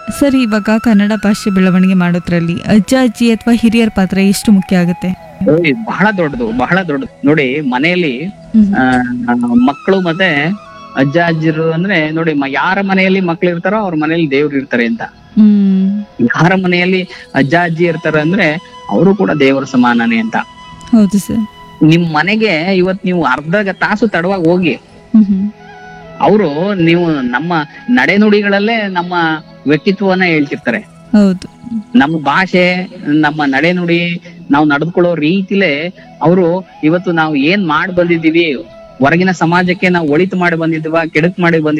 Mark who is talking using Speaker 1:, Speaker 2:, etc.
Speaker 1: Sir ಇವಾಗ ಕನ್ನಡ ಭಾಷೆ ಬೆಳವಣಿಗೆ ಮಾಡೋದ್ರಲ್ಲಿ ಅಜ್ಜ ಅಜ್ಜಿ ಅಥವಾ ಹಿರಿಯರ ಪಾತ್ರ ಎಷ್ಟು ಮುಖ್ಯ ಆಗುತ್ತೆ
Speaker 2: ಏ, ಬಹಳ ದೊಡ್ಡದು ಬಹಳ ದೊಡ್ಡದು ನೋಡಿ ಮನೆಯಲ್ಲಿ
Speaker 1: ಹ್ಮ್.
Speaker 2: ಆ, ಮಕ್ಕಳು ಮತ್ತೆ ಅಜ್ಜ ಅಜ್ಜಿರು ಅಂದ್ರೆ ನೋಡಿ ಮ- ಯಾರ ಮನೆಯಲ್ಲಿ ಮಕ್ಳು ಇರ್ತಾರೋ ಅವ್ರ ಮನೆಯಲ್ಲಿ ದೇವ್ರು ಇರ್ತಾರೆ ಅಂತ
Speaker 1: ಹ್ಮ್
Speaker 2: ಯಾರ ಮನೆಯಲ್ಲಿ ಅಜ್ಜ ಅಜ್ಜಿ ಇರ್ತಾರೆ ಅಂದ್ರೆ ಅವರು ಕೂಡ ದೇವರ ಸಮಾನನೇ ಅಂತ
Speaker 1: ಹೌದು ಸರ್
Speaker 2: ನಿಮ್ ಮನೆಗೆ ಇವತ್ ನೀವು ಅರ್ಧ ತಾಸು ತಡವಾಗಿ ಹೋಗಿ
Speaker 1: ಹ್ಮ್ ಹ್ಮ್
Speaker 2: ಅವರು ನೀವು ನಮ್ಮ ನಡೆನುಡಿಗಳಲ್ಲೇ ನಮ್ಮ ವ್ಯಕ್ತಿತ್ವವನ್ನ ಹೇಳ್ತಿರ್ತಾರೆ
Speaker 1: ಹೌದು
Speaker 2: ನಮ್ಮ ಭಾಷೆ ನಮ್ಮ ನಡೆನುಡಿ ನಾವು ನಡೆದುಕೊಳ್ಳೋ ರೀತಿಲೇ ಅವರು ಇವತ್ತು ನಾವು ಏನ್ ಮಾಡಿ ಬಂದಿದೀವಿ ಹೊರಗಿನ ಸಮಾಜಕ್ಕೆ ನಾವು ಒಳಿತು ಮಾಡಿ ಬಂದಿದ್ವಾ ಕೆಡುಕ್ ಮಾಡಿ ಬಂದಿದ್ವಾ